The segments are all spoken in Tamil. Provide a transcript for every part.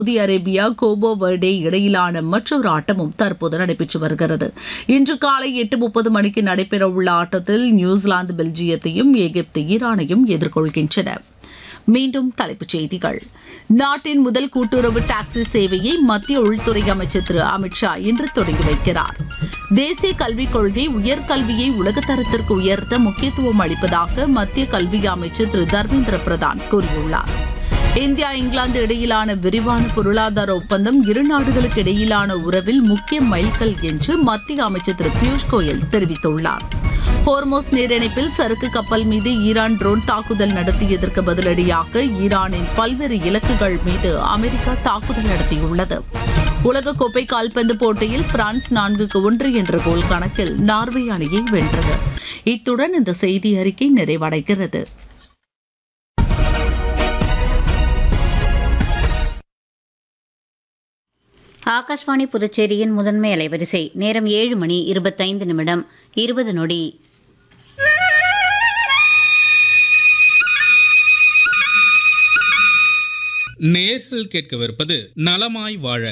சவுதி அரேபியா கோபோ வர்டே இடையிலான மற்றொரு ஆட்டமும் தற்போது நடைபெற்று வருகிறது இன்று காலை எட்டு முப்பது மணிக்கு நடைபெறவுள்ள ஆட்டத்தில் நியூசிலாந்து பெல்ஜியத்தையும் எகிப்து ஈரானையும் எதிர்கொள்கின்றன மீண்டும் தலைப்புச் செய்திகள் நாட்டின் முதல் கூட்டுறவு டாக்ஸி சேவையை மத்திய உள்துறை அமைச்சர் திரு அமித்ஷா இன்று தொடங்கி வைக்கிறார் தேசிய கல்விக் கொள்கை உயர்கல்வியை உலகத்தரத்திற்கு உயர்த்த முக்கியத்துவம் அளிப்பதாக மத்திய கல்வி அமைச்சர் திரு தர்மேந்திர பிரதான் கூறியுள்ளார் இந்தியா இங்கிலாந்து இடையிலான விரிவான பொருளாதார ஒப்பந்தம் இரு நாடுகளுக்கு இடையிலான உறவில் முக்கிய மைல்கல் என்று மத்திய அமைச்சர் திரு பியூஷ் கோயல் தெரிவித்துள்ளார் ஹோர்மோஸ் நீரிணைப்பில் சரக்கு கப்பல் மீது ஈரான் ட்ரோன் தாக்குதல் நடத்தியதற்கு பதிலடியாக ஈரானின் பல்வேறு இலக்குகள் மீது அமெரிக்கா தாக்குதல் நடத்தியுள்ளது உலகக்கோப்பை கால்பந்து போட்டியில் பிரான்ஸ் நான்குக்கு ஒன்று என்ற கோல் கணக்கில் நார்வே அணியை வென்றது இத்துடன் இந்த செய்தி அறிக்கை நிறைவடைகிறது ஆகாஷ்வாணி புதுச்சேரியின் முதன்மை அலைவரிசை நேரம் ஏழு மணி இருபத்தைந்து நிமிடம் இருபது நொடி நேர்கள் கேட்கவிருப்பது நலமாய் வாழ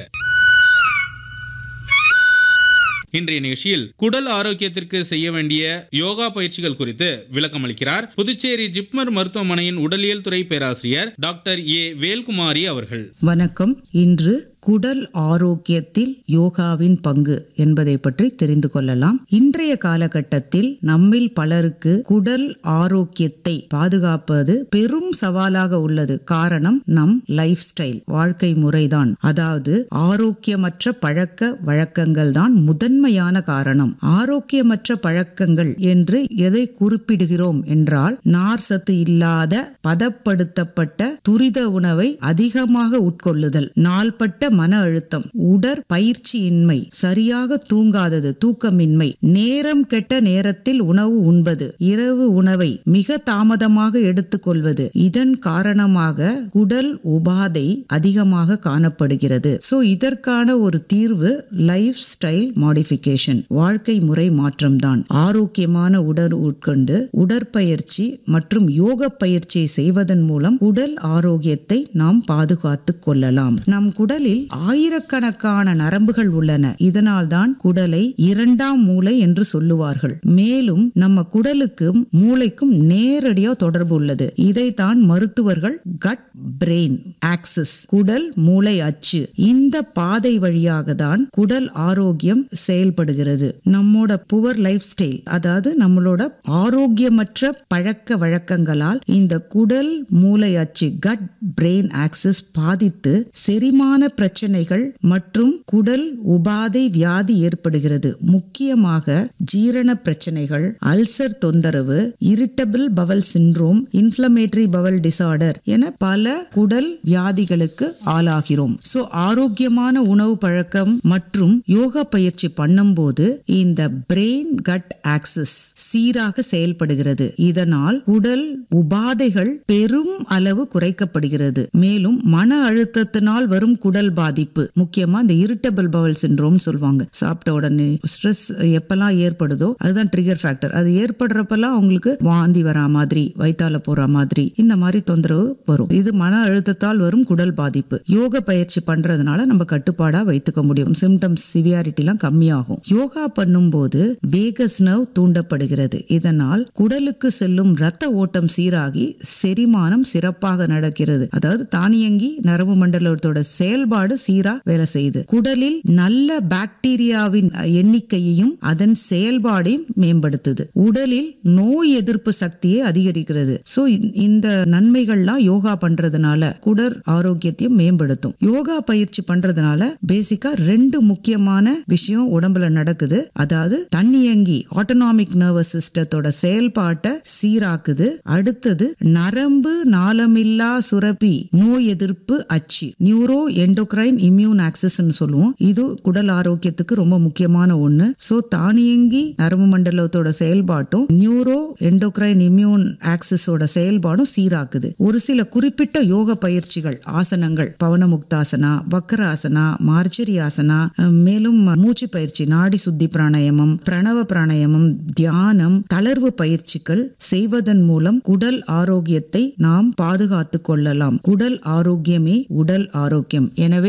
இன்றைய நிகழ்ச்சியில் குடல் ஆரோக்கியத்திற்கு செய்ய வேண்டிய யோகா பயிற்சிகள் குறித்து விளக்கம் அளிக்கிறார் புதுச்சேரி ஜிப்மர் மருத்துவமனையின் உடலியல் துறை பேராசிரியர் டாக்டர் ஏ வேல்குமாரி அவர்கள் வணக்கம் இன்று குடல் ஆரோக்கியத்தில் யோகாவின் பங்கு என்பதை பற்றி தெரிந்து கொள்ளலாம் இன்றைய காலகட்டத்தில் நம்மில் பலருக்கு குடல் ஆரோக்கியத்தை பாதுகாப்பது பெரும் சவாலாக உள்ளது காரணம் நம் லைஃப் ஸ்டைல் வாழ்க்கை முறைதான் அதாவது ஆரோக்கியமற்ற பழக்க வழக்கங்கள் தான் முதன்மையான காரணம் ஆரோக்கியமற்ற பழக்கங்கள் என்று எதை குறிப்பிடுகிறோம் என்றால் நார் சத்து இல்லாத பதப்படுத்தப்பட்ட துரித உணவை அதிகமாக உட்கொள்ளுதல் நாள்பட்ட மன அழுத்தம் உடற் பயிற்சியின்மை சரியாக தூங்காதது தூக்கமின்மை நேரம் கெட்ட நேரத்தில் உணவு உண்பது இரவு உணவை மிக தாமதமாக எடுத்துக்கொள்வது இதன் காரணமாக குடல் உபாதை அதிகமாக காணப்படுகிறது சோ இதற்கான ஒரு தீர்வு லைஃப் ஸ்டைல் மாடிஃபிகேஷன் வாழ்க்கை முறை மாற்றம்தான் ஆரோக்கியமான உடல் உட்கொண்டு உடற்பயிற்சி மற்றும் யோக பயிற்சியை செய்வதன் மூலம் உடல் ஆரோக்கியத்தை நாம் பாதுகாத்துக் கொள்ளலாம் நம் குடலில் ஆயிரக்கணக்கான நரம்புகள் உள்ளன இதனால் தான் குடலை இரண்டாம் மூளை என்று சொல்லுவார்கள் மேலும் நம்ம குடலுக்கும் மூளைக்கும் நேரடியா தொடர்பு உள்ளது இதைத்தான் மருத்துவர்கள் கட் பிரெயின் ஆக்சிஸ் குடல் மூளை அச்சு இந்த பாதை வழியாக தான் குடல் ஆரோக்கியம் செயல்படுகிறது நம்மோட புவர் லைஃப் ஸ்டைல் அதாவது நம்மளோட ஆரோக்கியமற்ற பழக்க வழக்கங்களால் இந்த குடல் மூளை அச்சு கட் பிரெயின் ஆக்சிஸ் பாதித்து செரிமான பிரச்சனைகள் மற்றும் குடல் உபாதை வியாதி ஏற்படுகிறது முக்கியமாக ஜீரண பிரச்சனைகள் அல்சர் தொந்தரவு irritable bowel syndrome inflammatory bowel disorder என பல குடல் வியாதிகளுக்கு ஆளாகிறோம் சோ ஆரோக்கியமான உணவு பழக்கம் மற்றும் யோகா பயிற்சி பண்ணும்போது இந்த பிரெயின் கட் ஆக்சிஸ் சீராக செயல்படுகிறது இதனால் குடல் உபாதைகள் பெரும் அளவு குறைக்கப்படுகிறது மேலும் மன அழுத்தத்தினால் வரும் குடல் பாதிப்பு முக்கியமா இந்த இரிட்டபிள் பவல் சிண்ட்ரோம் சொல்லுவாங்க சாப்பிட்ட உடனே ஸ்ட்ரெஸ் எப்பெல்லாம் ஏற்படுதோ அதுதான் ட்ரிகர் ஃபேக்டர் அது ஏற்படுறப்பெல்லாம் அவங்களுக்கு வாந்தி வரா மாதிரி வயித்தால போற மாதிரி இந்த மாதிரி தொந்தரவு வரும் இது மன அழுத்தத்தால் வரும் குடல் பாதிப்பு யோக பயிற்சி பண்றதுனால நம்ம கட்டுப்பாடா வைத்துக்க முடியும் சிம்டம்ஸ் சிவியாரிட்டிலாம் கம்மியாகும் யோகா பண்ணும்போது வேகஸ் நர்வ் தூண்டப்படுகிறது இதனால் குடலுக்கு செல்லும் ரத்த ஓட்டம் சீராகி செரிமானம் சிறப்பாக நடக்கிறது அதாவது தானியங்கி நரம்பு மண்டலத்தோட செயல்பாடு சீரா வேலை செய்யுது குடலில் நல்ல பாக்டீரியாவின் எண்ணிக்கையையும் அதன் செயல்பாடையும் மேம்படுத்துது உடலில் நோய் எதிர்ப்பு சக்தியை அதிகரிக்கிறது சோ இந்த நன்மைகள்லாம் யோகா பண்றதுனால குடல் ஆரோக்கியத்தையும் மேம்படுத்தும் யோகா பயிற்சி பண்றதுனால பேசிக்கா ரெண்டு முக்கியமான விஷயம் உடம்புல நடக்குது அதாவது தன்னியங்கி ஆட்டோனாமிக் நர்வஸ் சிஸ்டத்தோட செயல்பாட்டை சீராக்குது அடுத்தது நரம்பு நாளமில்லா சுரப்பி நோய் எதிர்ப்பு அச்சு நியூரோ எண்டோக்ரைன் எண்டோக்ரைன் இம்யூன் ஆக்சஸ்ன்னு சொல்லுவோம் இது குடல் ஆரோக்கியத்துக்கு ரொம்ப முக்கியமான ஒண்ணு ஸோ தானியங்கி நரம்பு மண்டலத்தோட செயல்பாட்டும் நியூரோ எண்டோக்ரைன் இம்யூன் ஆக்சஸோட செயல்பாடும் சீராக்குது ஒரு சில குறிப்பிட்ட யோக பயிற்சிகள் ஆசனங்கள் பவனமுக்தாசனா வக்கராசனா மார்ஜரி ஆசனா அஹ், மேலும் மூச்சு பயிற்சி நாடி சுத்தி பிராணாயாமம் பிரணவ பிராணாயாமம் தியானம் தளர்வு பயிற்சிகள் செய்வதன் மூலம் குடல் ஆரோக்கியத்தை நாம் பாதுகாத்துக் கொள்ளலாம் குடல் ஆரோக்கியமே உடல் ஆரோக்கியம் எனவே